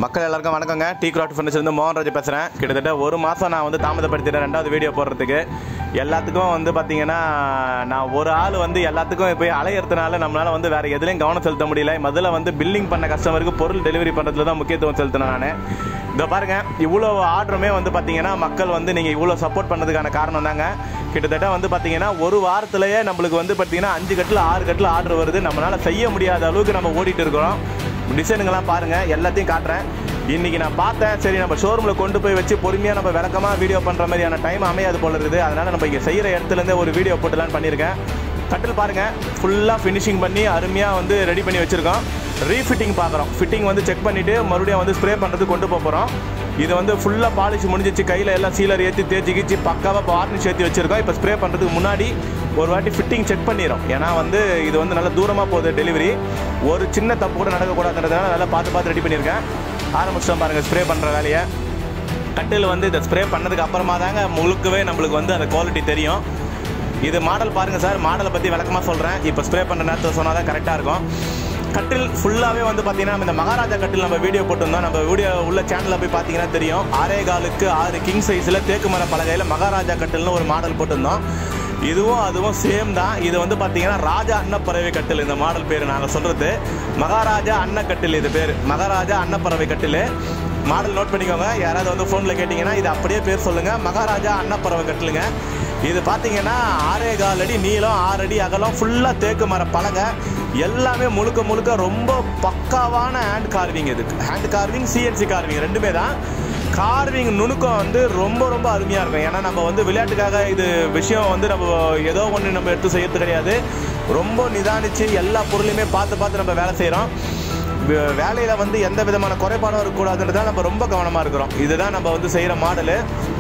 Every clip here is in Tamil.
மக்கள் எல்லாருக்கும் வணக்கங்க டீ கிராஃப்ட் ஃபர்னிச்சர்லேருந்து மோகன்ராஜ் பேசுகிறேன் கிட்டத்தட்ட ஒரு மாதம் நான் வந்து தாமதப்படுத்திட்டேன் ரெண்டாவது வீடியோ போடுறதுக்கு எல்லாத்துக்கும் வந்து பார்த்தீங்கன்னா நான் ஒரு ஆள் வந்து எல்லாத்துக்கும் போய் அலையிறதுனால நம்மளால் வந்து வேறு எதுலையும் கவனம் செலுத்த முடியல முதல்ல வந்து பில்லிங் பண்ண கஸ்டமருக்கு பொருள் டெலிவரி பண்ணுறதுல தான் முக்கியத்துவம் செலுத்தினேன் நான் இதோ பாருங்க இவ்வளோ ஆர்டருமே வந்து பார்த்தீங்கன்னா மக்கள் வந்து நீங்கள் இவ்வளோ சப்போர்ட் பண்ணதுக்கான காரணம் தாங்க கிட்டத்தட்ட வந்து பார்த்தீங்கன்னா ஒரு வாரத்திலேயே நம்மளுக்கு வந்து பார்த்தீங்கன்னா அஞ்சு கட்டில் ஆறு கட்டில் ஆர்டர் வருது நம்மளால் செய்ய முடியாத அளவுக்கு நம்ம ஓடிட்டு இருக்கிறோம் டிசைனுங்கெல்லாம் பாருங்க எல்லாத்தையும் காட்டுறேன் இன்னைக்கு நான் பார்த்தேன் சரி நம்ம ஷோரூமில் கொண்டு போய் வச்சு பொறுமையாக நம்ம விளக்கமாக வீடியோ பண்ணுற மாதிரியான டைம் அமையாது போல இருக்குது அதனால நம்ம இங்கே செய்கிற இடத்துலேருந்தே ஒரு வீடியோ போட்டுலான்னு பண்ணியிருக்கேன் கட்டில் பாருங்க ஃபுல்லாக ஃபினிஷிங் பண்ணி அருமையாக வந்து ரெடி பண்ணி வச்சுருக்கோம் ரீஃபிட்டிங் பார்க்குறோம் ஃபிட்டிங் வந்து செக் பண்ணிவிட்டு மறுபடியும் வந்து ஸ்ப்ரே பண்ணுறதுக்கு கொண்டு போக போகிறோம் இது வந்து ஃபுல்லாக பாலிஷ் முடிஞ்சிச்சு கையில் எல்லாம் சீலர் ஏற்றி தேய்ச்சி கீச்சி பக்காவாக வார்னிஷ் ஏற்றி வச்சுருக்கோம் இப்போ ஸ்ப்ரே பண்ணுறதுக்கு முன்னாடி ஒரு வாட்டி ஃபிட்டிங் செக் பண்ணிடும் ஏன்னா வந்து இது வந்து நல்லா தூரமாக போகுது டெலிவரி ஒரு சின்ன தப்பு கூட நடக்கக்கூடாதுன்றதுனால நல்லா பார்த்து பார்த்து ரெடி பண்ணியிருக்கேன் ஆரம்பிச்சிட்டோம் பாருங்கள் ஸ்ப்ரே பண்ணுற வேலையை கட்டில் வந்து இதை ஸ்ப்ரே பண்ணதுக்கு அப்புறமா தாங்க முழுக்கவே நம்மளுக்கு வந்து அந்த குவாலிட்டி தெரியும் இது மாடல் பாருங்கள் சார் மாடலை பற்றி விளக்கமாக சொல்கிறேன் இப்போ ஸ்ப்ரே பண்ணுற நேரத்தில் சொன்னால் தான் கரெக்டாக இருக்கும் கட்டில் ஃபுல்லாகவே வந்து பார்த்தீங்கன்னா நம்ம இந்த மகாராஜா கட்டில் நம்ம வீடியோ போட்டிருந்தோம் நம்ம வீடியோ உள்ள சேனலில் போய் பார்த்தீங்கன்னா தெரியும் ஆறே காலுக்கு ஆறு கிங் சைஸில் தேக்கு மர பலகையில் மகாராஜா கட்டில்னு ஒரு மாடல் போட்டிருந்தோம் இதுவும் அதுவும் சேம் தான் இது வந்து பார்த்தீங்கன்னா ராஜா அன்னப்பறவை கட்டில் இந்த மாடல் பேர் நாங்கள் சொல்கிறது மகாராஜா அன்னக்கட்டில் இது பேர் மகாராஜா அன்னப்பறவை கட்டில் மாடல் நோட் பண்ணிக்கோங்க யாராவது வந்து ஃபோனில் கேட்டிங்கன்னா இது அப்படியே பேர் சொல்லுங்கள் மகாராஜா அன்னப்பறவை கட்டிலுங்க இது பார்த்தீங்கன்னா ஆறே கால் அடி நீளம் ஆறு அடி அகலம் ஃபுல்லாக தேக்கு மர பலகை எல்லாமே முழுக்க முழுக்க ரொம்ப பக்காவான ஹேண்ட் கார்விங் இது ஹேண்ட் கார்விங் சிஎன்சி கார்விங் ரெண்டுமே தான் கார்விங் நுணுக்கம் வந்து ரொம்ப ரொம்ப அருமையாக இருக்கும் ஏன்னா நம்ம வந்து விளையாட்டுக்காக இது விஷயம் வந்து நம்ம ஏதோ ஒன்று நம்ம எடுத்து செய்யறது கிடையாது ரொம்ப நிதானித்து எல்லா பொருளையுமே பார்த்து பார்த்து நம்ம வேலை செய்கிறோம் வேலையில் வந்து எந்த விதமான குறைபாடும் இருக்கக்கூடாதுன்றதான் நம்ம ரொம்ப கவனமாக இருக்கிறோம் இதுதான் நம்ம வந்து செய்கிற மாடலு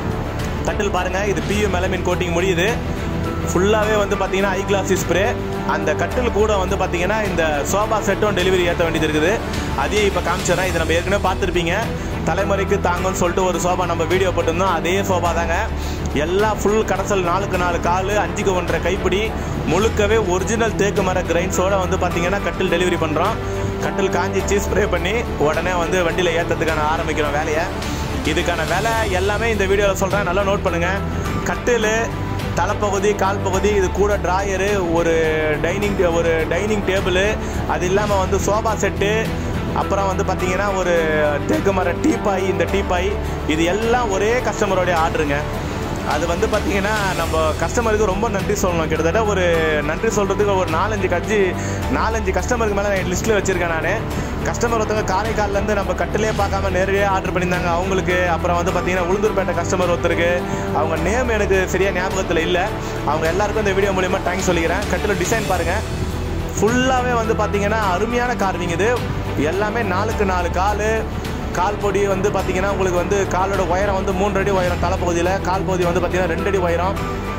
கட்டில் பாருங்கள் இது பியூ மெலமின் கோட்டிங் முடியுது ஃபுல்லாகவே வந்து பார்த்தீங்கன்னா ஐ கிளாசி ஸ்ப்ரே அந்த கட்டில் கூட வந்து பார்த்தீங்கன்னா இந்த சோபா செட்டும் டெலிவரி ஏற்ற வேண்டியது இருக்குது அதையும் இப்போ காமிச்சிடறேன் இது நம்ம ஏற்கனவே பார்த்துருப்பீங்க தலைமுறைக்கு தாங்கன்னு சொல்லிட்டு ஒரு சோபா நம்ம வீடியோ போட்டிருந்தோம் அதே சோபா தாங்க எல்லாம் ஃபுல் கடைசல் நாலுக்கு நாலு கால் அஞ்சுக்கு ஒன்றரை கைப்பிடி முழுக்கவே ஒரிஜினல் தேக்கு மர கிரைன்ஸோட வந்து பார்த்தீங்கன்னா கட்டில் டெலிவரி பண்ணுறோம் கட்டில் காஞ்சிச்சு ஸ்ப்ரே பண்ணி உடனே வந்து வண்டியில் ஏற்றத்துக்கான ஆரம்பிக்கிறோம் வேலையை இதுக்கான விலை எல்லாமே இந்த வீடியோவில் சொல்கிறேன் நல்லா நோட் பண்ணுங்கள் கட்டில் தலைப்பகுதி கால் பகுதி இது கூட ட்ராயரு ஒரு டைனிங் ஒரு டைனிங் டேபிள் அது இல்லாமல் வந்து சோபா செட்டு அப்புறம் வந்து பார்த்தீங்கன்னா ஒரு தேக்கு மர டீப்பாய் இந்த டீப்பாய் இது எல்லாம் ஒரே கஸ்டமருடைய ஆர்டருங்க அது வந்து பார்த்தீங்கன்னா நம்ம கஸ்டமருக்கு ரொம்ப நன்றி சொல்லணும் கிட்டத்தட்ட ஒரு நன்றி சொல்கிறதுக்கு ஒரு நாலஞ்சு கட்சி நாலஞ்சு கஸ்டமருக்கு மேலே நான் லிஸ்ட்டில் வச்சுருக்கேன் நான் கஸ்டமர் ஒருத்தவங்க காரைக்கால்லேருந்து நம்ம கட்டிலே பார்க்காம நேரடியாக ஆர்டர் பண்ணியிருந்தாங்க அவங்களுக்கு அப்புறம் வந்து பார்த்தீங்கன்னா உளுந்தூர்பேட்டை கஸ்டமர் ஒருத்தருக்கு அவங்க நேம் எனக்கு சரியாக ஞாபகத்தில் இல்லை அவங்க எல்லாருக்கும் இந்த வீடியோ மூலிமா தேங்க்ஸ் சொல்லிக்கிறேன் கட்டில் டிசைன் பாருங்கள் ஃபுல்லாகவே வந்து பார்த்தீங்கன்னா அருமையான கார்விங் இது எல்லாமே நாலுக்கு நாலு கால் கால் பொடி வந்து பார்த்தீங்கன்னா உங்களுக்கு வந்து காலோட உயரம் வந்து மூன்று அடி உயரம் தலைப்பகுதியில் கால் பகுதி வந்து பார்த்தீங்கன்னா ரெண்டு அடி உயரம்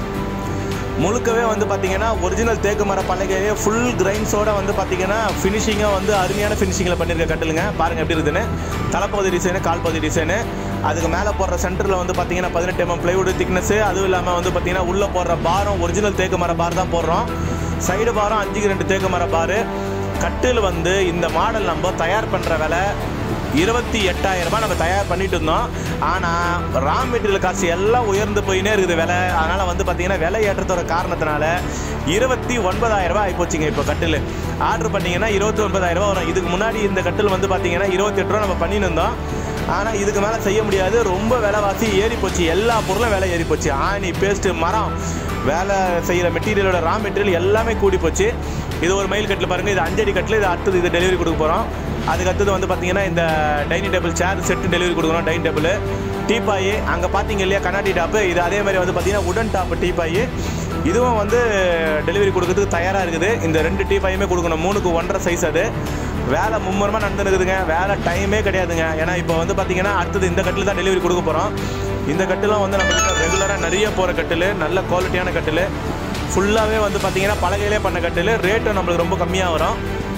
முழுக்கவே வந்து பார்த்தீங்கன்னா ஒரிஜினல் தேக்கு மர பலகையே ஃபுல் கிரைன்ஸோட வந்து பார்த்தீங்கன்னா ஃபினிஷிங்காக வந்து அருமையான ஃபினிஷிங்கில் பண்ணியிருக்க கட்டிலுங்க பாருங்கள் எப்படி இருக்குதுன்னு தலைப்பகுதி டிசைனு கால் பகுதி டிசைனு அதுக்கு மேலே போடுற சென்டரில் வந்து பார்த்தீங்கன்னா பதினெட்டு எம்எம் பிளைவுட் திக்னஸ் அதுவும் இல்லாமல் வந்து பார்த்தீங்கன்னா உள்ளே போடுற பாரம் ஒரிஜினல் தேக்கு மர பார் தான் போடுறோம் சைடு பாரம் அஞ்சுக்கு ரெண்டு தேக்கு மர பார் கட்டில் வந்து இந்த மாடல் நம்ம தயார் பண்ணுற விலை இருபத்தி எட்டாயிரம் ரூபாய் நம்ம தயார் பண்ணிட்டு இருந்தோம் ஆனால் ரா மெட்டீரியல் காசு எல்லாம் உயர்ந்து போயினே இருக்குது விலை அதனால் வந்து பார்த்தீங்கன்னா விலை ஏற்றத்தோட காரணத்தினால இருபத்தி ஒன்பதாயிரம் ரூபாய் ஆகிப்போச்சுங்க இப்போ கட்டில் ஆர்டர் பண்ணிங்கன்னா இருபத்தி ஒன்பதாயிரம் ரூபாய் வரும் இதுக்கு முன்னாடி இந்த கட்டில் வந்து பார்த்தீங்கன்னா இருபத்தெட்டு ரூபா நம்ம பண்ணின்னு இருந்தோம் ஆனால் இதுக்கு மேலே செய்ய முடியாது ரொம்ப விலைவாசி ஏறி போச்சு எல்லா பொருளும் விலை ஏறி போச்சு ஆணி பேஸ்ட்டு மரம் வேலை செய்கிற மெட்டீரியலோட ரா மெட்டீரியல் எல்லாமே கூடி போச்சு இது ஒரு மைல் கட்டில் பாருங்கள் இது அஞ்சடி கட்டில் இது அடுத்தது இது டெலிவரி கொடுக்க போகிறோம் அதுக்கு அடுத்தது வந்து பார்த்தீங்கன்னா இந்த dining table chair set delivery கொடுக்குறோம் டைனிங் டேபிள் டீப்பாய் அங்கே பார்த்தீங்க இல்லையா கண்ணாடி டாப்பு இது அதே மாதிரி வந்து பார்த்தீங்கன்னா உடன் டாப்பு டீப்பாய் இதுவும் வந்து டெலிவரி கொடுக்கறதுக்கு தயாராக இருக்குது இந்த ரெண்டு டீப்பாயுமே கொடுக்கணும் மூணுக்கு ஒன்றரை சைஸ் அது வேலை மும்முரமாக நடந்துருக்குதுங்க வேலை டைமே கிடையாதுங்க ஏன்னா இப்போ வந்து பார்த்தீங்கன்னா அடுத்தது இந்த கட்டில் தான் டெலிவரி கொடுக்க போகிறோம் இந்த கட்டிலும் வந்து நம்ம ரெகுலராக நிறைய போகிற கட்டில் நல்ல குவாலிட்டியான கட்டில் ஃபுல்லாகவே வந்து பார்த்தீங்கன்னா பலகையிலே பண்ண கட்டில் ரேட்டும் நம்மளுக்கு ரொம்ப கம்மியாக வரும்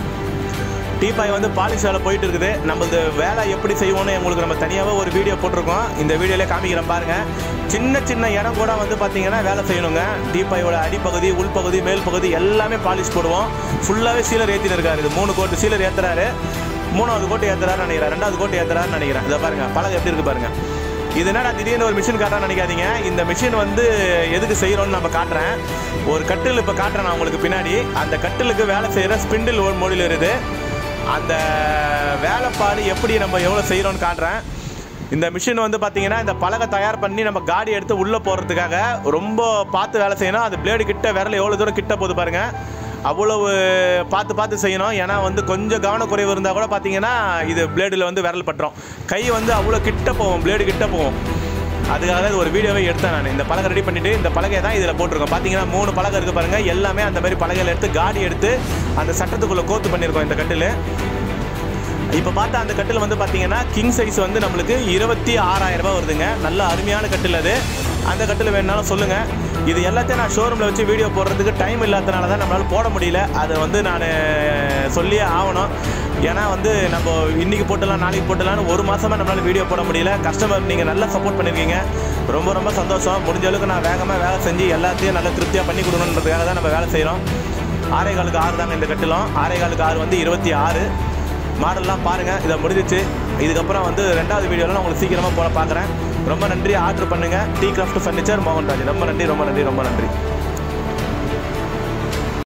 டீபாய் வந்து பாலிஷ் வேலை போயிட்டு இருக்குது நம்ம இந்த வேலை எப்படி செய்வோம்னு உங்களுக்கு நம்ம தனியாகவே ஒரு வீடியோ போட்டிருக்கோம் இந்த வீடியோலே காமிக்கிறேன் பாருங்க சின்ன சின்ன இடம் கூட வந்து பார்த்தீங்கன்னா வேலை செய்யணுங்க டீபாயோட அடிப்பகுதி உள்பகுதி மேல் பகுதி எல்லாமே பாலிஷ் போடுவோம் ஃபுல்லாகவே சீலர் ஏற்றின்னு இருக்காரு இது மூணு கோட்டு சீலர் ஏற்றுறாரு மூணாவது கோட்டு ஏற்றுறாருன்னு நினைக்கிறேன் ரெண்டாவது கோட்டு ஏற்றுறாருன்னு நினைக்கிறேன் இதை பாருங்க பலகை எப்படி இருக்கு பாருங்க இது என்னடா திடீர்னு ஒரு மிஷின் காட்டுறான்னு நினைக்காதீங்க இந்த மிஷின் வந்து எதுக்கு செய்கிறோம்னு நம்ம காட்டுறேன் ஒரு கட்டில் இப்போ காட்டுறேன் நான் உங்களுக்கு பின்னாடி அந்த கட்டிலுக்கு வேலை செய்கிற ஸ்பிண்டில் ஒரு மொழியில் இருக்குது அந்த வேலைப்பாடு எப்படி நம்ம எவ்வளோ செய்கிறோன்னு காட்டுறேன் இந்த மிஷின் வந்து பார்த்தீங்கன்னா இந்த பலகை தயார் பண்ணி நம்ம காடி எடுத்து உள்ளே போகிறதுக்காக ரொம்ப பார்த்து வேலை செய்யணும் அது பிளேடு கிட்ட விரல் எவ்வளோ தூரம் கிட்ட போகுது பாருங்க அவ்வளவு பார்த்து பார்த்து செய்யணும் ஏன்னா வந்து கொஞ்சம் கவனக்குறைவு இருந்தால் கூட பார்த்தீங்கன்னா இது பிளேடில் வந்து விரல் பட்டுரும் கை வந்து அவ்வளோ கிட்ட போகும் பிளேடு கிட்ட போகும் அதுக்காக தான் இது ஒரு வீடியோவே எடுத்தேன் நான் இந்த பலகை ரெடி பண்ணிட்டு இந்த பலகையை தான் இதில் போட்டிருக்கோம் பார்த்தீங்கன்னா மூணு பலகை இருக்குது பாருங்க எல்லாமே அந்த மாதிரி பலகையில் எடுத்து காடி எடுத்து அந்த சட்டத்துக்குள்ளே கோத்து பண்ணியிருக்கோம் இந்த கட்டில் இப்போ பார்த்தா அந்த கட்டில் வந்து பார்த்தீங்கன்னா கிங் சைஸ் வந்து நம்மளுக்கு இருபத்தி ஆறாயிரம் ரூபாய் வருதுங்க நல்ல அருமையான கட்டில் அது அந்த கட்டில் வேணுனாலும் சொல்லுங்கள் இது எல்லாத்தையும் நான் ஷோரூமில் வச்சு வீடியோ போடுறதுக்கு டைம் இல்லாதனால தான் நம்மளால் போட முடியல அதை வந்து நான் சொல்லியே ஆகணும் ஏன்னா வந்து நம்ம இன்னைக்கு போட்டலாம் நாளைக்கு போட்டலாம்னு ஒரு மாசமா நம்மளால வீடியோ போட முடியல கஸ்டமர் நீங்கள் நல்லா சப்போர்ட் பண்ணியிருக்கீங்க ரொம்ப ரொம்ப சந்தோஷம் முடிஞ்ச அளவுக்கு நான் வேகமாக வேலை செஞ்சு எல்லாத்தையும் நல்லா திருப்தியாக பண்ணி கொடுக்கணுன்றதுக்காக தான் நம்ம வேலை செய்கிறோம் ஆறே காலுக்கு ஆறு தாங்க இந்த கட்டிலும் ஆறே காலுக்கு ஆறு வந்து இருபத்தி ஆறு மாடல்லாம் பாருங்கள் இதை முடிஞ்சிச்சு இதுக்கப்புறம் வந்து ரெண்டாவது வீடியோவில் நான் உங்களுக்கு சீக்கிரமாக போல பார்க்குறேன் ரொம்ப நன்றி ஆர்டர் பண்ணுங்கள் டீ கிராஃப்ட் ஃபர்னிச்சர் மோகன்ராஜ் ரொம்ப நன்றி ரொம்ப நன்றி ரொம்ப நன்றி